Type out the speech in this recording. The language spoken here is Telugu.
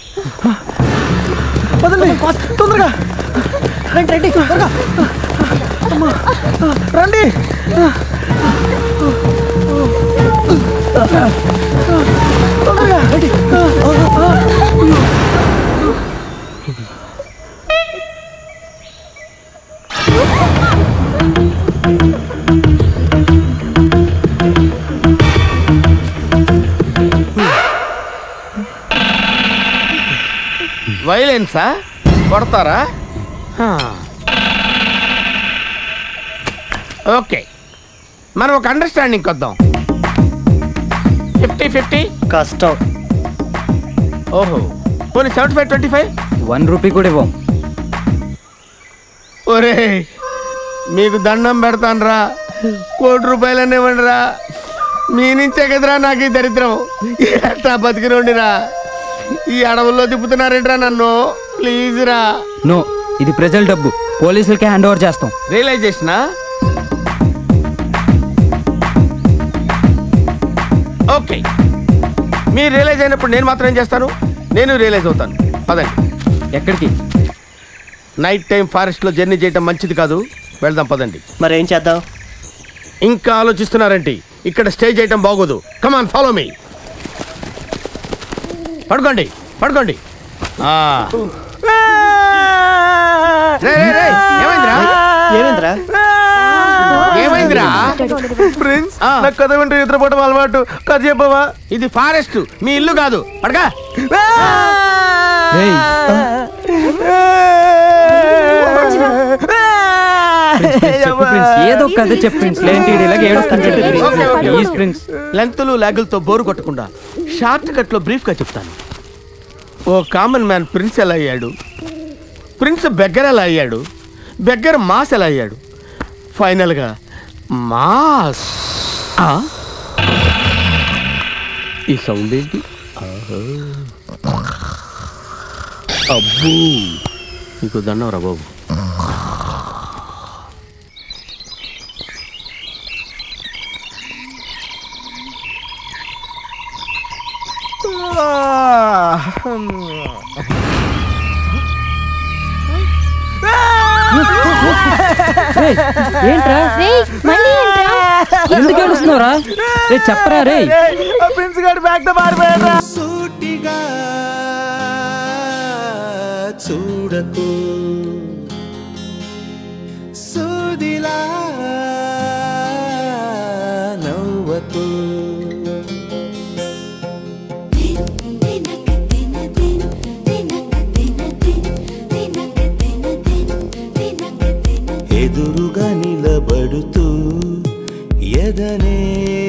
వదండి తొందరగా రండి రండి త్వరగా అమ్మా. రండి తొందరగా రండి వైలెన్సా కొడతారా హా. ఓకే మనం ఒక అండర్స్టాండింగ్ వద్దాం ఫిఫ్టీ ఫిఫ్టీ కష్టం ఓహో పోనీ seventy five twenty five one rupee కూడా ఇవ్వం ఒరే మీకు దండం పెడతాను రా కోటి రూపాయలనే ఇవ్వండి రా మీ నుంచే కదరా నాకు ఈ దరిద్రం ఎట్లా బతికినోండిరా ఈ అడవుల్లో తిప్పుతున్నారేంట్రా నన్ను ప్లీజ్ రా నో ఇది ప్రజల డబ్బు పోలీసులకే హ్యాండ్ ఓవర్ చేస్తాం రియలైజేషనా ఓకే మీరు రియలైజ్ అయినప్పుడు నేను మాత్రం ఏం చేస్తాను నేను రియలైజ్ అవుతాను పదండి ఎక్కడికి నైట్ టైం ఫారెస్ట్లో జర్నీ చేయటం మంచిది కాదు వెళ్దాం పదండి మరేం చేద్దాం ఇంకా ఆలోచిస్తున్నారేంటి ఇక్కడ స్టే చేయటం బాగోదు కమాన్ ఫాలో మీ పడుకోండి పడుకోండి ఆ. రేయ్, రేయ్, రేయ్, ఏమైందిరా ఏమైందిరా ఏమైందిరా ప్రిన్స్ ఆ. నాకు కథ వింటూ నిద్రపోవడం అలవాటు కథ చెప్పవా ఇది ఫారెస్ట్ మీ ఇల్లు కాదు పడగా రేయ్, ప్రిన్స్, చెప్పు ప్రిన్స్ ఏదో ఒక కథ చెప్పు ప్రిన్స్ లేంటి ఇలాగ ఏడుస్తుంటాడు okay, okay, please okay. Prince లెంత్లు లాగులతో బోరు కొట్టకుండా షార్ట్ కట్ లో బ్రీఫ్ గా చెప్తాను ఓ కామన్ మ్యాన్ ప్రిన్స్ ఎలా అయ్యాడు ప్రిన్స్ బెగ్గర్ ఎలా అయ్యాడు బెగ్గర్ మాస్ ఎలా అయ్యాడు ఫైనల్ గా మాస్ ఈ సౌండ్ ఏంటి ఆహా. అబ్బో నీకు దండం రా బాబు రేయ్, ఏంట్రా రేయ్ మళ్ళీ ఏంట్రా ఎందుకు ఏడుస్తున్నావురా రే చెప్పరా రే ప్రిన్స్ గారి బ్యాగ్ తో మారిపోయాడు సూటిగా చూడకు సూదిలా నవ్వకు ఎదురుగా నిలబడుతూ ఎదనే